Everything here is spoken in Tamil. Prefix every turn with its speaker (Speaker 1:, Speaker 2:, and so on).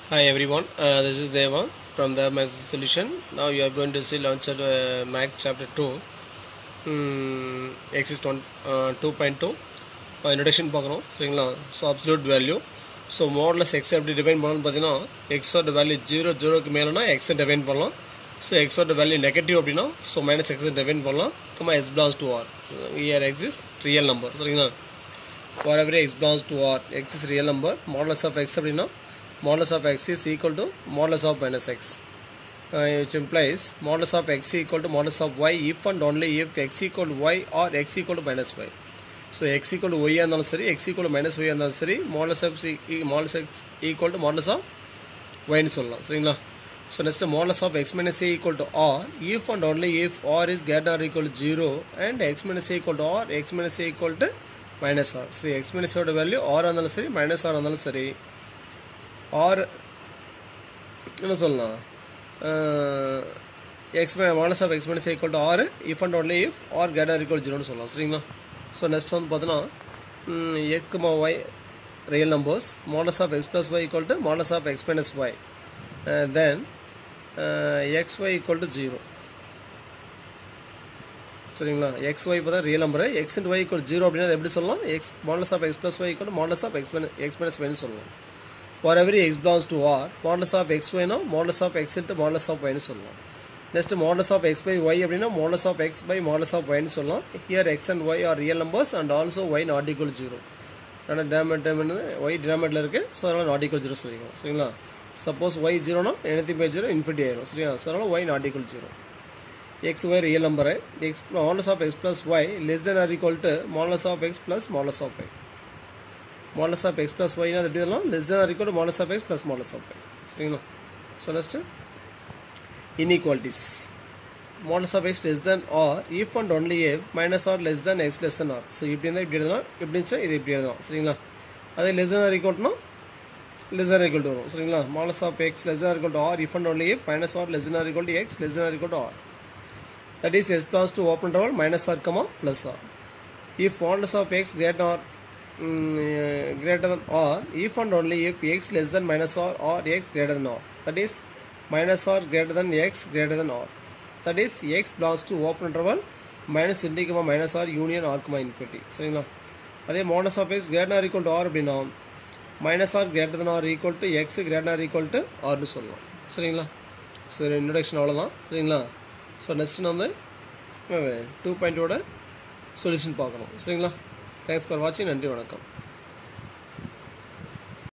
Speaker 1: Hi everyone, uh, this is Deva from the Math Solution. Now you are going to see launcher uh, Math chapter 2, um, exercise 1, uh, 2.2. Introduction பார்க்குறோம் சரிங்களா so absolute value so modulus x எப்படி டிஃபைன் பண்ணணும்னு பார்த்தீங்கன்னா எக்ஸோட வேல்யூ ஜீரோ ஜீரோக்கு மேலேனா எக்ஸை டிஃபைன் பண்ணலாம் ஸோ எக்ஸோட வேல்யூ நெகட்டிவ் அப்படின்னா ஸோ மைனஸ் எக்ஸை டிஃபைன் பண்ணலாம் comma x belongs to R here x is real number சரிங்களா for every x belongs to R x is real number modulus of x அப்படின்னா modulus of x is equal to modulus of minus x uh, which implies modulus of x equal to modulus of y if and only if x equal to y or x equal to minus y so x equal to ஒய்யாக இருந்தாலும் சரி எக்ஸ் ஈக்குவல் டு மைனஸ் ஒய்யாக இருந்தாலும் சரி modulus x modulus x equal to modulus of ஒய்னு சொல்லலாம் சரிங்களா so next modulus of x minus a equal to r if and only if r is greater equal to zero and x minus a equal to R x minus a equal to minus r சரி எக்ஸ் மைனஸோட வேல்யூ ஆர் இருந்தாலும் சரி மைனஸ் ஆர் இருந்தாலும் சரி ஆர் என்ன சொல்லலாம் x modulus of x minus equal to r if and only if r greater equal ஜீரோன்னு சொல்லலாம் சரிங்களா ஸோ நெக்ஸ்ட் வந்து பார்த்தீங்கன்னா எக்மா y real numbers modulus of x plus y equal to modulus of x minus y then x y equal to zero சரிங்களா எக்ஸ் ஒய் பார்த்தா real number x into y equal zero அப்படின்னா எப்படி சொல்லலாம் x modulus of x plus y equal modulus of x x minus ஒய்னு சொல்லலாம் for every x belongs to r modulus of x ஒய்னா modulus of x into modulus of ஒய்னு சொல்லலாம் next modulus of x by y அப்படின்னா modulus of x by modulus of ஒய்னு சொல்லலாம் here x and y are real numbers and also y not equal zero ஆனால் டேமேட் டேமேட் ஒய் டேமேட்டில் இருக்குது ஸோ அதனால் நாட் ஈக்குவல் ஜீரோ சொல்லிக்கலாம் சரிங்களா சப்போஸ் ஒய் ஜீரோனா எனத்தி பை ஜீரோ இன்ஃபினிட்டி ஆயிரும் சரியா ஸோ அதனால் y not equal zero x y real number x modulus of x plus y less than or equal to modulus of x plus modulus of y modulus of x plus y னா எப்படி சொல்லலாம் less than or equal to modulus of x plus modulus of y சரிங்களா so next inequalities modulus of x less than or if and only if minus or less than x less than r so இப்படி இருந்தால் இப்படி எழுதலாம் இப்படி இருந்துச்சுன்னா இது இப்படி எழுதலாம் சரிங்களா அதே less than or equal to less than or equal to வரும் சரிங்களா modulus of x less than or equal to r if and only if minus or less than or equal to x less than or equal to r that is s belongs to open interval minus r comma plus r if modulus of x greater or mm, greater than or if and only if x less than minus or or x greater than or that is minus or greater than x greater than or that is x belongs to open interval minus infinity comma minus or union r comma infinity சரிங்களா அதே modulus of x greater than or equal to r அப்படின்னா minus or greater than or equal to x greater than or equal to r னு சொல்லலாம் சரிங்களா சரி இன்ட்ரடக்ஷன் அவ்வளோதான் சரிங்களா ஸோ நெக்ஸ்ட் வந்து டூ பாயிண்டோட சொல்யூஷன் பார்க்கணும் சரிங்களா தேங்க்ஸ் ஃபார் வாட்சிங் நன்றி வணக்கம்